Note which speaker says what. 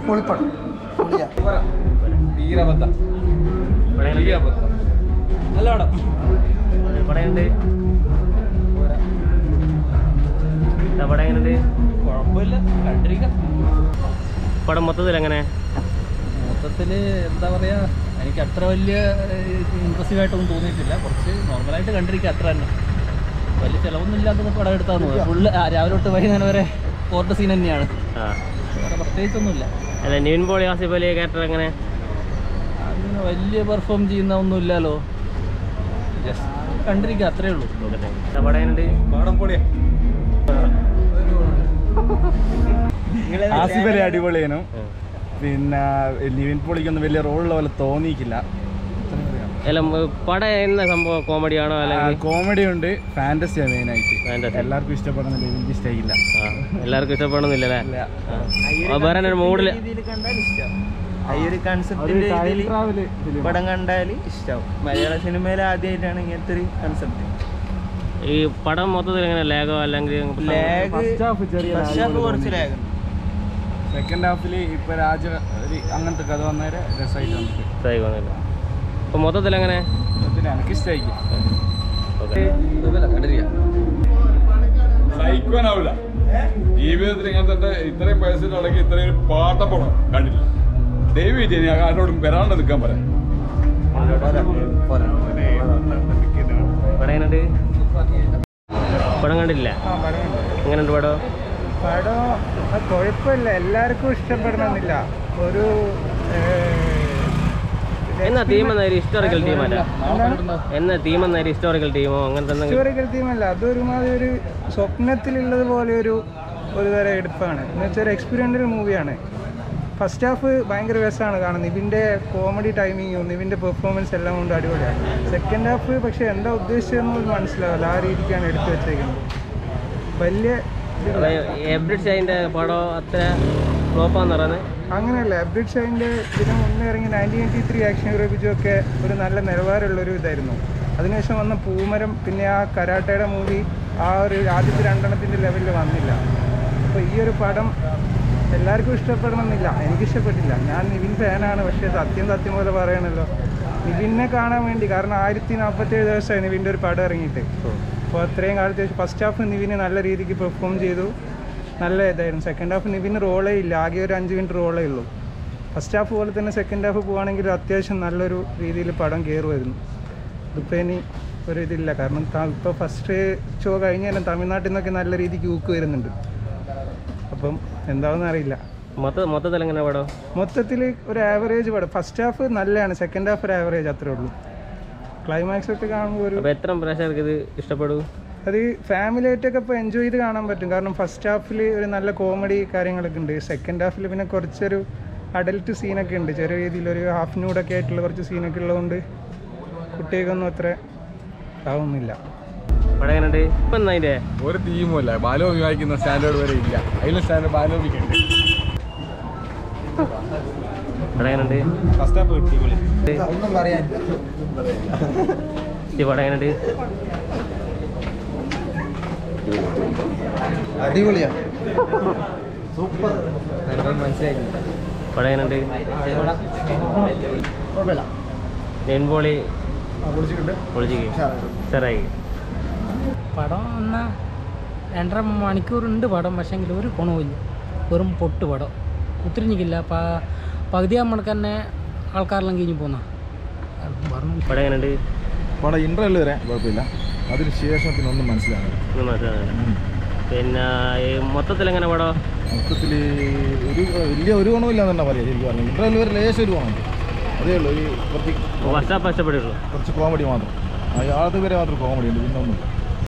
Speaker 1: പൊളിപ്പടം പൊളിയാ
Speaker 2: തീരബദ്ധം തീരബദ്ധം നല്ല പടം
Speaker 3: പടയുണ്ട് പടം എങ്ങനെയുണ്ട്
Speaker 2: കുഴപ്പമില്ല കണ്ടിരിക്കാം
Speaker 3: പടം മൊത്തത്തിൽ എങ്ങനെ
Speaker 2: മൊത്തത്തിൽ എന്താ പറയാ എനിക്ക് അത്ര വലിയ ഇൻട്രസ്റ്റിംഗ് ആയിട്ടൊന്നും തോന്നിയിട്ടില്ല കുറച്ച് നോർമലായിട്ട് കണ്ടിരിക്കുക അത്ര തന്നെ വലിയ ചിലവൊന്നും ഇല്ലാത്ത പടം എടുത്താന്ന് തോന്നുന്നു ഫുള്ള് രാവിലെ തൊട്ട് വൈകുന്നേരം വരെ ഫോർട്ട് സീൻ തന്നെയാണ്
Speaker 3: ആ
Speaker 2: വേറെ പ്രത്യേകിച്ചൊന്നുമില്ല
Speaker 3: അല്ല നിവിൻ പോളി ആസിഫ് അലി ക്യാരക്ടർ എങ്ങനെ
Speaker 2: അങ്ങനെ വലിയ പെർഫോം ചെയ്യുന്ന ഒന്നും ഇല്ലല്ലോ ജസ്റ്റ് കണ്ടിരിക്കുക അത്രേ ഉള്ളൂ
Speaker 3: നോക്കട്ടെ പടം എങ്ങനെയുണ്ട്
Speaker 2: പാടം പൊളിയാ
Speaker 4: ആസിഫ് അലി അടിപൊളിയേനു
Speaker 3: ആ.
Speaker 4: പിന്നെ നിവിൻ പോളിക്കൊന്നും വലിയ റോളുള്ള പോലെ തോന്നിയിട്ടില്ല
Speaker 3: അല്ല ഉം, പടം എന്ന സംഭവം കോമഡിയാണോ അല്ലെങ്കിൽ
Speaker 4: കോമഡി ഉണ്ട് ഫാന്റസിയാണ് മെയിൻ ആയിട്ട്
Speaker 3: Fantasy.
Speaker 4: എല്ലാവർക്കും ഇഷ്ടപ്പെടുന്നില്ല എനിക്ക് ഇഷ്ടമായില്ല
Speaker 3: ആ എല്ലാവർക്കും ഇഷ്ടപ്പെടുന്നില്ലല്ലേ
Speaker 4: ഇല്ല.
Speaker 3: ആ വേറെ ഒരു മൂഡിൽ
Speaker 5: ഈ ഒരു കൺസെപ്റ്റിന്റെ രീതിയിൽ പടം കണ്ടാൽ ഇഷ്ടാവും മലയാള സിനിമയിൽ ആദ്യമായിട്ടാണ് ഇങ്ങനത്തെ ഒരു കൺസെപ്റ്റ്
Speaker 3: ഈ പടം മൊത്തത്തിൽ എങ്ങനെ ലാഗോ അല്ലെങ്കിൽ
Speaker 5: ലാഗ്
Speaker 4: First half ചെറിയ lag
Speaker 5: ഫസ്റ്റ് ഹാഫ്
Speaker 4: പോലെ
Speaker 5: കുറച്ച്
Speaker 4: തോന്നി.
Speaker 5: ലാഗ്
Speaker 4: സെക്കൻഡ് ഹാഫിൽ ഇപ്പൊ രാജ ഒരു അങ്ങനത്തെ കഥ വന്നേരെ രസമായിട്ട് വന്നിട്ട്
Speaker 3: ഇതായിക്കൊന്നില്ല അപ്പോൾ മൊത്തത്തിൽ എങ്ങനെ
Speaker 4: മൊത്തത്തിൽ എനിക്ക് ഇഷ്ടമായിരിക്കും
Speaker 3: ഓക്കെ
Speaker 2: കണ്ടിരിക്കാം
Speaker 6: സഹിക്കാനാവില്ല ജീവിതത്തിൽ ഇങ്ങനത്തെ ഇത്രയും വയസ്സിലടക്കി ഇത്രയും ഒരു പാട്ടപ്പടം കണ്ടില്ല ദയവേറ്റ് ഞാൻ ആരോടും വരാണ്ട് നിൽക്കാൻ പറയാം
Speaker 3: പടം എങ്ങനെയുണ്ട് പടം കണ്ടില്ല എങ്ങനെയുണ്ട് പടം
Speaker 1: പടം അത് കുഴപ്പമില്ല എല്ലാവർക്കും ഇഷ്ടപ്പെടണമെന്നില്ല ഒരു
Speaker 3: എന്നാ തീം എന്നാ ഒരു ഹിസ്റ്റോറിക്കൽ ടീമല്ല എന്നാ തീം എന്നാ ഒരു ഹിസ്റ്റോറിക്കൽ ടീമോ അങ്ങനത്തെ എന്തെങ്കിലും
Speaker 1: ഹിസ്റ്റോറിക്കൽ തീമല്ല അതൊരുമാതിരി ഒരു സ്വപ്നത്തിലുള്ളത് പോലെ ഒരു ഒരു തരം എടുപ്പാണ് എന്ന് വെച്ചാൽ ഒരു എക്സ്പീരിയൻ്റൽ മൂവിയാണ് ഫസ്റ്റ് ഹാഫ് ഭയങ്കര രസമാണ് കാണുന്നത് നിവിൻ്റെ കോമഡി ടൈമിങ്ങും നിവിൻ്റെ പെർഫോമൻസ് എല്ലാം കൊണ്ട് അടിപൊളിയാണ് സെക്കൻഡ് ഹാഫ് പക്ഷേ എന്താ ഉദ്ദേശിച്ചതെന്ന് പോലും മനസ്സിലാവില്ല ആ രീതിക്കാണ് എടുത്തു വെച്ചേക്കുന്നത് വലിയ ഇതില്ല.
Speaker 3: എബ്രിഡ് ഷൈൻ്റെ പടം അത്ര ഫ്ലോപ്പാന്ന് പറയുന്നത്
Speaker 1: അങ്ങനെയല്ല അബ്രിഡ് ഷൈൻ്റെ ഇതിന് മുന്നേ ഇറങ്ങി nineteen eighty three action hero ഒക്കെ ഒരു നല്ല നിലവാരമുള്ളൊരു ഇതായിരുന്നു അതിനുശേഷം വന്ന പൂമരം പിന്നെ ആ കരാട്ടയുടെ മൂവി ആ ഒരു ആദ്യത്തെ രണ്ടെണ്ണത്തിൻ്റെ ലെവലിൽ വന്നില്ല അപ്പോൾ ഈ ഒരു പടം എല്ലാവർക്കും ഇഷ്ടപ്പെടണമെന്നില്ല എനിക്ക് ഇഷ്ടപ്പെട്ടില്ല ഞാൻ നിവിൻ ഫാനാണ് പക്ഷേ സത്യം സത്യം പോലെ പറയണല്ലോ നിവിനെ കാണാൻ വേണ്ടി കാരണം ആയിരത്തി നാൽപ്പത്തേഴ് ദിവസമായി നിവിൻ്റെ ഒരു പടം ഇറങ്ങിയിട്ട് അപ്പോൾ അത്രയും കാലത്ത് ശേഷം ഫസ്റ്റ് ഹാഫ് നിവിന് നല്ല രീതിക്ക് പെർഫോം ചെയ്തു നല്ല ഇതായിരുന്നു സെക്കൻഡ് ഹാഫ് നിവിന് റോളേ ഇല്ല ആകെ ഒരു അഞ്ച് മിനിറ്റ് റോളേ ഉള്ളൂ ഫസ്റ്റ് ഹാഫ് പോലെ തന്നെ സെക്കൻഡ് ഹാഫ് പോവുകയാണെങ്കിൽ അത്യാവശ്യം നല്ലൊരു രീതിയിൽ പടം കയറുമായിരുന്നു ഇതിപ്പോൾ ഇനി ഒരു ഇതില്ല കാരണം ഇപ്പോൾ ഫസ്റ്റ് ഷോ കഴിഞ്ഞ് തന്നെ തമിഴ്നാട്ടിൽ നിന്നൊക്കെ നല്ല രീതിക്ക് ഊക്ക് വരുന്നുണ്ട് അപ്പം എന്താണെന്ന് അറിയില്ല
Speaker 3: മൊത്ത മൊത്തത്തിൽ എങ്ങനെ പടം
Speaker 1: മൊത്തത്തിൽ ഒരു ആവറേജ് പടം ഫസ്റ്റ് ഹാഫ് നല്ലതാണ് സെക്കൻഡ് ഹാഫ് ഒരു ആവറേജ് അത്രേ ഉള്ളൂ ക്ലൈമാക്സ് ഒക്കെ കാണുമ്പോൾ ഒരു
Speaker 3: അപ്പോൾ എത്ര പ്രേക്ഷകർക്ക് ഇത് ഇഷ്ടപ്പെടൂ
Speaker 1: അത് ഫാമിലി ആയിട്ടൊക്കെ ഇപ്പോൾ എൻജോയ് ചെയ്ത് കാണാൻ പറ്റും കാരണം ഫസ്റ്റ് ഹാഫിൽ ഒരു നല്ല കോമഡി കാര്യങ്ങളൊക്കെ ഉണ്ട് സെക്കൻഡ് ഹാഫിൽ പിന്നെ കുറച്ചൊരു അഡൽട്ട് സീനൊക്കെ ഉണ്ട് ചെറിയ രീതിയിൽ ഒരു ഹാഫ് ന്യൂഡൊക്കെ ആയിട്ടുള്ള കുറച്ച് സീനൊക്കെ ഉള്ളതുകൊണ്ട് കുട്ടികൾക്കൊന്നും അത്ര ആവുന്നില്ല
Speaker 3: പടം എങ്ങനെയുണ്ട് ഇപ്പം എന്നാ അതിൻ്റെ
Speaker 6: ഒരു ടീമും ഇല്ല ബാലോബി വായിക്കുന്ന സ്റ്റാൻഡേർഡ് വരെ ഇല്ല അതിലും സ്റ്റാൻഡേർഡ് ബാലോബിക്ക് ഉണ്ട്
Speaker 3: പടം എങ്ങനെയുണ്ട്
Speaker 4: ഫസ്റ്റ് ഹാഫ് കിട്ടി
Speaker 1: ഒന്നും പറയാനില്ല
Speaker 3: ഈ പടം എങ്ങനെയുണ്ട്
Speaker 1: അടിപൊളിയാണ്
Speaker 3: പടം എങ്ങനെയുണ്ട് നെൻപോളി പൊളിച്ചിക്ക് സാറായി
Speaker 7: പടം എന്നാൽ രണ്ടര മണിക്കൂറുണ്ട് പടം പക്ഷേങ്കിൽ ഒരു ഗുണവുമില്ല വെറും പൊട്ട് പടം കുത്തിരിഞ്ഞിക്കില്ല പ പകുതിയാകുമ്പോൾ തന്നെ ആൾക്കാരെല്ലാം കഴിഞ്ഞ് പോന്ന പറഞ്ഞു
Speaker 3: പടം എങ്ങനെയുണ്ട്
Speaker 4: പടം ഇന്റർവെൽ വരെ കുഴപ്പമില്ല അതിന് ശേഷം പിന്നെ ഒന്നും മനസ്സിലാകുന്നില്ല
Speaker 3: ഒന്നും മനസ്സിലാകുന്നില്ല പിന്നെ ഈ മൊത്തത്തിൽ എങ്ങനെ പടം
Speaker 4: മൊത്തത്തിൽ ഒരു വലിയ ഒരു ഗുണമില്ല എന്ന് തന്നെ പറയാം ശരിക്കും പറഞ്ഞു ഇന്റർവെൽ വരെ ലേശം ഒരു ഗുണമുണ്ട് അതേ ഉള്ളൂ ഈ കുറച്ച്
Speaker 3: ഫസ്റ്റ് ഹാഫ് ഇഷ്ടപ്പെട്ടുള്ളൂ
Speaker 4: കുറച്ച് കോമഡി മാത്രം അയാളത് വരെ മാത്രം കോമഡി ഉണ്ട് പിന്നെ ഒന്നും